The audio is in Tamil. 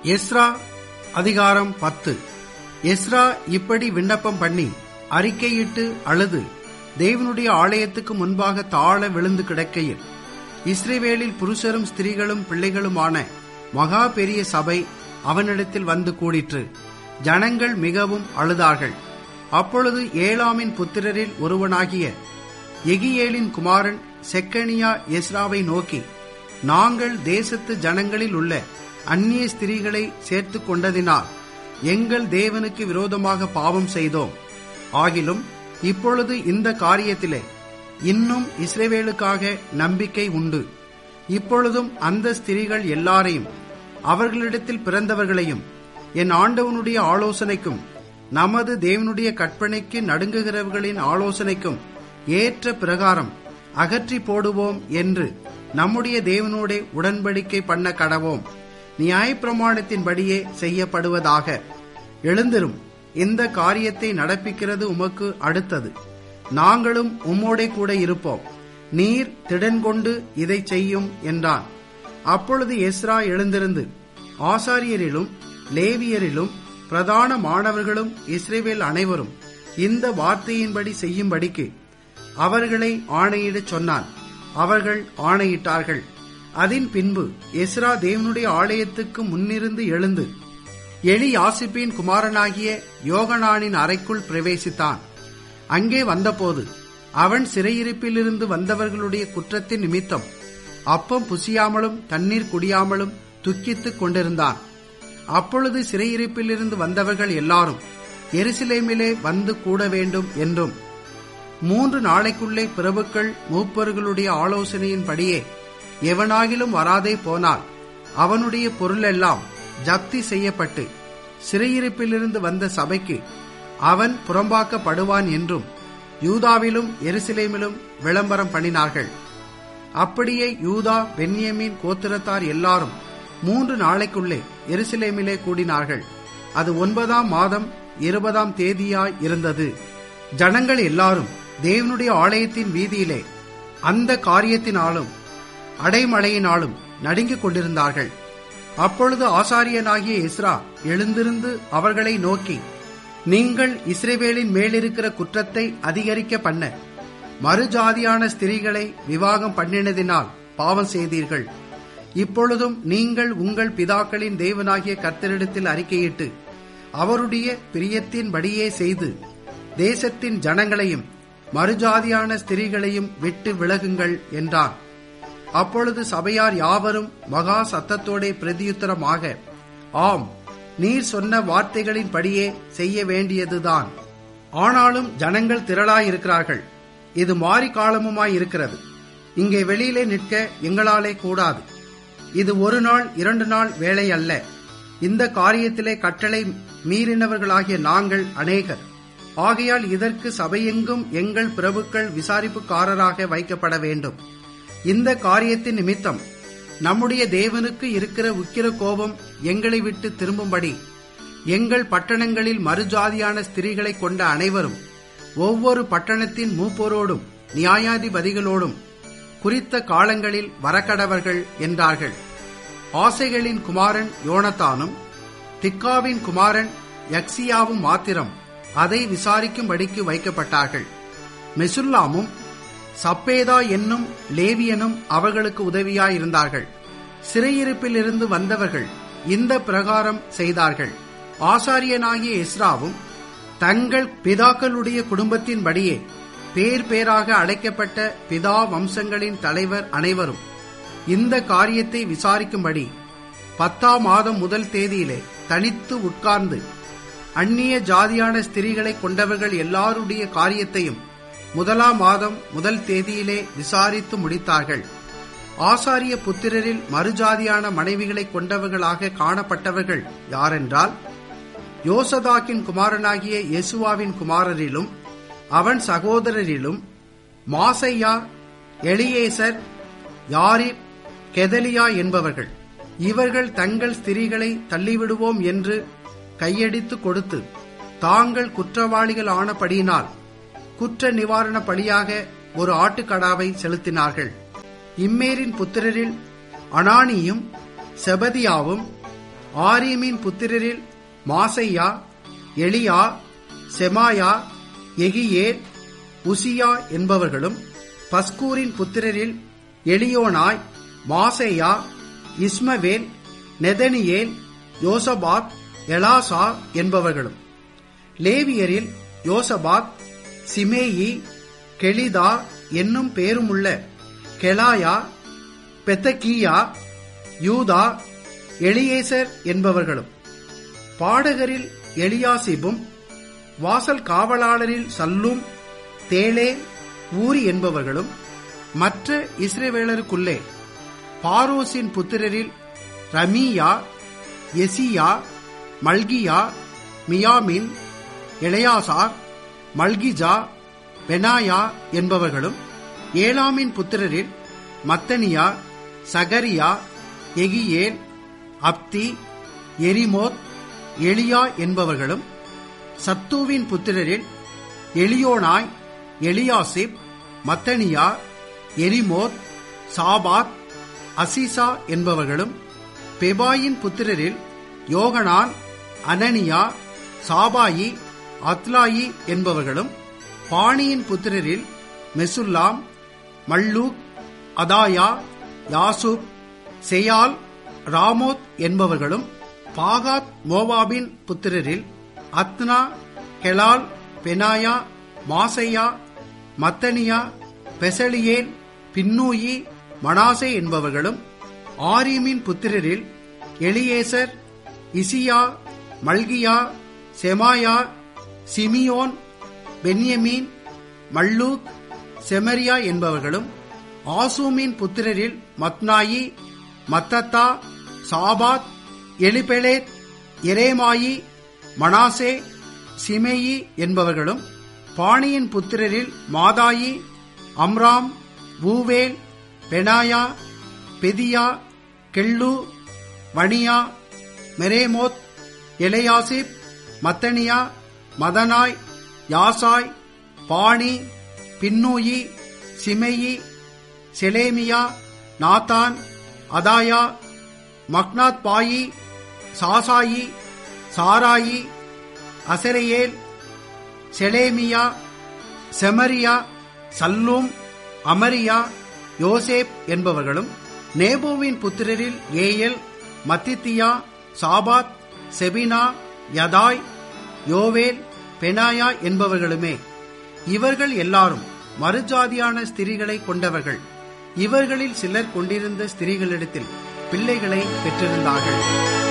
எஸ்ரா அதிகாரம் பத்து எஸ்ரா இப்படி விண்ணப்பம் பண்ணி அறிக்கையிட்டு அழுது தேவனுடைய ஆலயத்துக்கு முன்பாக தாழ விழுந்து கிடக்கையில் இஸ்ரேவேலில் புருஷரும் ஸ்திரீகளும் பிள்ளைகளுமான மகா பெரிய சபை அவனிடத்தில் வந்து கூடிற்று ஜனங்கள் மிகவும் அழுதார்கள் அப்பொழுது ஏலாமின் புத்திரரில் ஒருவனாகிய எகியேலின் குமாரன் செக்கனியா எஸ்ராவை நோக்கி நாங்கள் தேசத்து ஜனங்களில் உள்ள அந்நிய ஸ்திரீகளை சேர்த்து கொண்டதினால் எங்கள் தேவனுக்கு விரோதமாக பாவம் செய்தோம் ஆகிலும் இப்பொழுது இந்த காரியத்திலே இன்னும் இஸ்ரேவேலுக்காக நம்பிக்கை உண்டு இப்பொழுதும் அந்த ஸ்திரீகள் எல்லாரையும் அவர்களிடத்தில் பிறந்தவர்களையும் என் ஆண்டவனுடைய ஆலோசனைக்கும் நமது தேவனுடைய கற்பனைக்கு நடுங்குகிறவர்களின் ஆலோசனைக்கும் ஏற்ற பிரகாரம் அகற்றி போடுவோம் என்று நம்முடைய தேவனோட உடன்படிக்கை பண்ண கடவோம் நியாயப்பிரமாணத்தின்படியே செய்யப்படுவதாக எழுந்திரும் இந்த காரியத்தை நடப்பிக்கிறது உமக்கு அடுத்தது நாங்களும் உம்மோடே கூட இருப்போம் நீர் திடன் கொண்டு இதை செய்யும் என்றான் அப்பொழுது எஸ்ரா எழுந்திருந்து ஆசாரியரிலும் லேவியரிலும் பிரதான மாணவர்களும் இஸ்ரேவேல் அனைவரும் இந்த வார்த்தையின்படி செய்யும்படிக்கு அவர்களை ஆணையிடச் சொன்னான் அவர்கள் ஆணையிட்டார்கள் அதன் பின்பு எஸ்ரா தேவனுடைய ஆலயத்துக்கு முன்னிருந்து எழுந்து எலி யாசிப்பின் குமாரனாகிய யோகனானின் அறைக்குள் பிரவேசித்தான் அங்கே வந்தபோது அவன் சிறையிருப்பிலிருந்து வந்தவர்களுடைய குற்றத்தின் நிமித்தம் அப்பம் புசியாமலும் தண்ணீர் குடியாமலும் துக்கித்துக் கொண்டிருந்தான் அப்பொழுது சிறையிருப்பிலிருந்து வந்தவர்கள் எல்லாரும் எருசலேமிலே வந்து கூட வேண்டும் என்றும் மூன்று நாளைக்குள்ளே பிரபுக்கள் மூப்பர்களுடைய ஆலோசனையின்படியே எவனாகிலும் வராதே போனால் அவனுடைய பொருளெல்லாம் ஜப்தி செய்யப்பட்டு சிறையிருப்பிலிருந்து வந்த சபைக்கு அவன் புறம்பாக்கப்படுவான் என்றும் யூதாவிலும் எருசலேமிலும் விளம்பரம் பண்ணினார்கள் அப்படியே யூதா பென்யமின் கோத்திரத்தார் எல்லாரும் மூன்று நாளைக்குள்ளே எருசலேமிலே கூடினார்கள் அது ஒன்பதாம் மாதம் இருபதாம் தேதியாய் இருந்தது ஜனங்கள் எல்லாரும் தேவனுடைய ஆலயத்தின் வீதியிலே அந்த காரியத்தினாலும் அடைமழையினாலும் நடுங்கிக் கொண்டிருந்தார்கள் அப்பொழுது ஆசாரியனாகிய இஸ்ரா எழுந்திருந்து அவர்களை நோக்கி நீங்கள் இஸ்ரேவேலின் மேலிருக்கிற குற்றத்தை அதிகரிக்க பண்ண மறுஜாதியான ஸ்திரீகளை விவாகம் பண்ணினதினால் பாவம் செய்தீர்கள் இப்பொழுதும் நீங்கள் உங்கள் பிதாக்களின் தேவனாகிய கர்த்தரிடத்தில் அறிக்கையிட்டு அவருடைய பிரியத்தின்படியே செய்து தேசத்தின் ஜனங்களையும் மறுஜாதியான ஸ்திரீகளையும் விட்டு விலகுங்கள் என்றான் அப்பொழுது சபையார் யாவரும் மகா சத்தத்தோட பிரதியுத்தரமாக ஆம் நீர் சொன்ன வார்த்தைகளின்படியே செய்ய வேண்டியதுதான் ஆனாலும் ஜனங்கள் திரளாயிருக்கிறார்கள் இது மாறி காலமுமாய் இருக்கிறது இங்கே வெளியிலே நிற்க எங்களாலே கூடாது இது ஒரு நாள் இரண்டு நாள் வேலை அல்ல இந்த காரியத்திலே கட்டளை மீறினவர்களாகிய நாங்கள் அநேகர் ஆகையால் இதற்கு சபையெங்கும் எங்கள் பிரபுக்கள் விசாரிப்புக்காரராக வைக்கப்பட வேண்டும் இந்த காரியத்தின் நிமித்தம் நம்முடைய தேவனுக்கு இருக்கிற உக்கிர கோபம் எங்களை விட்டு திரும்பும்படி எங்கள் பட்டணங்களில் மறுஜாதியான ஸ்திரீகளை கொண்ட அனைவரும் ஒவ்வொரு பட்டணத்தின் மூப்போரோடும் நியாயாதிபதிகளோடும் குறித்த காலங்களில் வரக்கடவர்கள் என்றார்கள் ஆசைகளின் குமாரன் யோனத்தானும் திக்காவின் குமாரன் யக்சியாவும் மாத்திரம் அதை விசாரிக்கும்படிக்கு வைக்கப்பட்டார்கள் மெசுல்லாமும் சப்பேதா என்னும் லேவியனும் அவர்களுக்கு உதவியாயிருந்தார்கள் சிறையிருப்பிலிருந்து வந்தவர்கள் இந்த பிரகாரம் செய்தார்கள் ஆசாரியனாகிய இஸ்ராவும் தங்கள் பிதாக்களுடைய குடும்பத்தின்படியே பேர் பேராக அழைக்கப்பட்ட பிதா வம்சங்களின் தலைவர் அனைவரும் இந்த காரியத்தை விசாரிக்கும்படி பத்தாம் மாதம் முதல் தேதியிலே தனித்து உட்கார்ந்து அந்நிய ஜாதியான ஸ்திரீகளை கொண்டவர்கள் எல்லாருடைய காரியத்தையும் முதலாம் மாதம் முதல் தேதியிலே விசாரித்து முடித்தார்கள் ஆசாரிய புத்திரரில் மறுஜாதியான மனைவிகளை கொண்டவர்களாக காணப்பட்டவர்கள் யாரென்றால் யோசதாக்கின் குமாரனாகிய யெசுவாவின் குமாரரிலும் அவன் சகோதரரிலும் மாசையா எலியேசர் யாரிப் கெதலியா என்பவர்கள் இவர்கள் தங்கள் ஸ்திரீகளை தள்ளிவிடுவோம் என்று கையடித்து கொடுத்து தாங்கள் குற்றவாளிகள் ஆனபடியினால் குற்ற நிவாரண பலியாக ஒரு ஆட்டுக்கடாவை செலுத்தினார்கள் இம்மேரின் புத்திரரில் அனானியும் செபதியாவும் ஆரீமின் புத்திரரில் மாசையா எலியா செமாயா எகியேல் உசியா என்பவர்களும் பஸ்கூரின் புத்திரரில் எலியோனாய் மாசையா இஸ்மவேல் நெதனியேல் யோசபாத் எலாசா என்பவர்களும் லேவியரில் யோசபாத் சிமேயி கெளிதா என்னும் பேருமுள்ள கெலாயா பெத்தகியா யூதா எலியேசர் என்பவர்களும் பாடகரில் எலியாசிபும் வாசல் காவலாளரில் சல்லும் தேலே ஊரி என்பவர்களும் மற்ற இஸ்ரேவேலருக்குள்ளே பாரோசின் புத்திரரில் ரமீயா எசியா மல்கியா மியாமின் இளையாசார் மல்கிஜா பெனாயா என்பவர்களும் ஏலாமின் புத்திரரில் மத்தனியா சகரியா எகியேல் அப்தி எரிமோத் எலியா என்பவர்களும் சத்துவின் புத்திரரில் எலியோனாய் எலியாசிப் மத்தனியா எரிமோத் சாபாத் அசிசா என்பவர்களும் பெபாயின் புத்திரரில் யோகனான் அனனியா சாபாயி அத்லாயி என்பவர்களும் பாணியின் புத்திரரில் மெசுல்லாம் மல்லூக் அதாயா யாசூப் செயால் ராமோத் என்பவர்களும் பாகாத் மோவாபின் புத்திரரில் அத்னா கெலால் பெனாயா மாசையா மத்தனியா பெசலியேல் பின்னூயி மனாசே என்பவர்களும் ஆரீமின் புத்திரரில் எலியேசர் இசியா மல்கியா செமாயா சிமியோன் பென்யமீன் மல்லூக் செமரியா என்பவர்களும் ஆசூமின் புத்திரரில் மத்னாயி மத்தத்தா சாபாத் எலிபெலேத் எரேமாயி மனாசே சிமேயி என்பவர்களும் பாணியின் புத்திரரில் மாதாயி அம்ராம் ஊவேல் பெனாயா பெதியா கெள்ளு வணியா மெரேமோத் எலையாசிப் மத்தனியா மதனாய் யாசாய் பாணி பின்னூயி சிமெயி செலேமியா நாத்தான் அதாயா மக்னாத் பாயி சாசாயி சாராயி அசரையேல் செலேமியா செமரியா சல்லூம் அமரியா யோசேப் என்பவர்களும் நேபோவின் புத்திரரில் ஏயல் மத்தித்தியா சாபாத் செபினா யதாய் யோவேல் பெனாயா என்பவர்களுமே இவர்கள் எல்லாரும் மறுஜாதியான ஸ்திரிகளை கொண்டவர்கள் இவர்களில் சிலர் கொண்டிருந்த ஸ்திரீகளிடத்தில் பிள்ளைகளை பெற்றிருந்தார்கள்